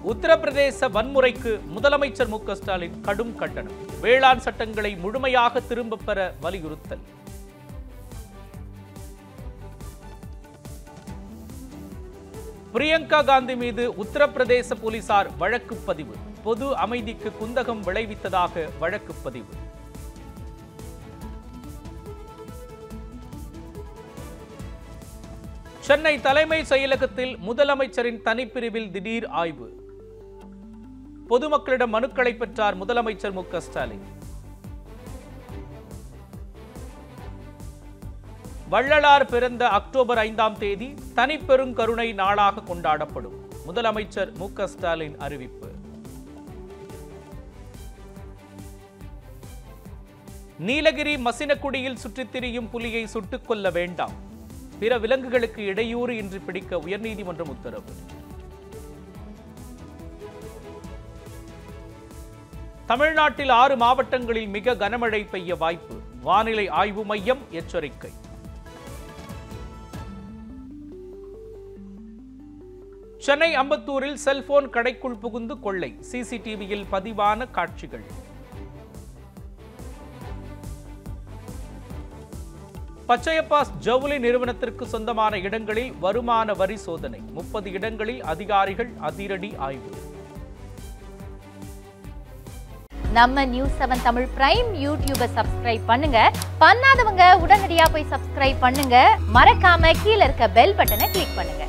உத்தரப்பிரதேச வன்முறைக்கு முதலமைச்சர் மு க ஸ்டாலின் கடும் கண்டனம் வேளாண் சட்டங்களை முழுமையாக திரும்பப் பெற வலியுறுத்தல் பிரியங்கா காந்தி மீது உத்தரப்பிரதேச போலீசார் வழக்கு பதிவு பொது அமைதிக்கு குந்தகம் விளைவித்ததாக வழக்கு பதிவு சென்னை தலைமை செயலகத்தில் முதலமைச்சரின் தனிப்பிரிவில் திடீர் ஆய்வு பொதுமக்களிடம் மனுக்களை பெற்றார் முதலமைச்சர் மு க ஸ்டாலின் வள்ளலார் பிறந்த அக்டோபர் ஐந்தாம் தேதி தனிப்பெருங்கருணை நாளாக கொண்டாடப்படும் முதலமைச்சர் மு க ஸ்டாலின் அறிவிப்பு நீலகிரி மசினக்குடியில் சுற்றித் திரியும் புலியை சுட்டுக் கொல்ல வேண்டாம் பிற விலங்குகளுக்கு இடையூறு இன்றி பிடிக்க உயர்நீதிமன்றம் உத்தரவு தமிழ்நாட்டில் ஆறு மாவட்டங்களில் மிக கனமழை பெய்ய வாய்ப்பு வானிலை ஆய்வு மையம் எச்சரிக்கை சென்னை அம்பத்தூரில் செல்போன் கடைக்குள் புகுந்து கொள்ளை சிசிடிவியில் பதிவான காட்சிகள் பச்சையப்பாஸ் ஜவுளி நிறுவனத்திற்கு சொந்தமான இடங்களில் வருமான வரி சோதனை முப்பது இடங்களில் அதிகாரிகள் அதிரடி ஆய்வு நம்ம நியூஸ் செவன் தமிழ் பிரைம் யூடியூபை சப்ஸ்கிரைப் பண்ணுங்க பண்ணாதவங்க உடனடியா போய் சப்ஸ்கிரைப் பண்ணுங்க மறக்காம கீழ இருக்க பெல் பட்டனை கிளிக் பண்ணுங்க